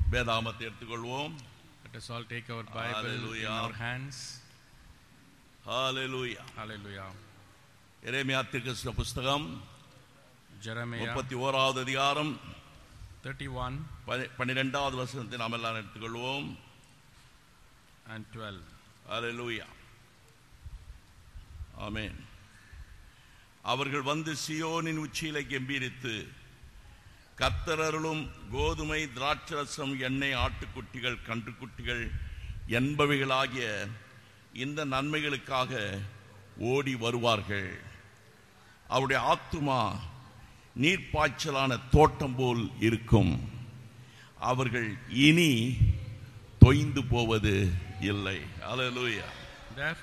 வேதாமத்தை எடுத்துக்கொள்வோம் Let us all take our Bible in Hallelujah. our hands. Hallelujah Hallelujah. எரேமியா தீர்க்கதரிசன புஸ்தகம் Jeremiah முப்பத்தி ஓராவது அதிகாரம் 31 பனி- பன்னிரெண்டாவது வசனத்தை நாம் எல்லாம் எடுத்துக்கொள்வோம் and 12. ஹalleluya ஆமென் அவர்கள் வந்து சியோனின் உச்சியிலே கெம்பீரித்து கத்தரருளும் கோதுமை திராட்சரசம் எண்ணெய் ஆட்டுக்குட்டிகள் கன்றுக்குட்டிகள் என்பவைகளாகிய இந்த நன்மைகளுக்காக ஓடி வருவார்கள் அவருடைய ஆத்துமா நீர்ப்பாய்ச்சலான தோட்டம் போல் இருக்கும் அவர்கள் இனி தொய்ந்து போவது இல்லை அல்லேலூயா Therefore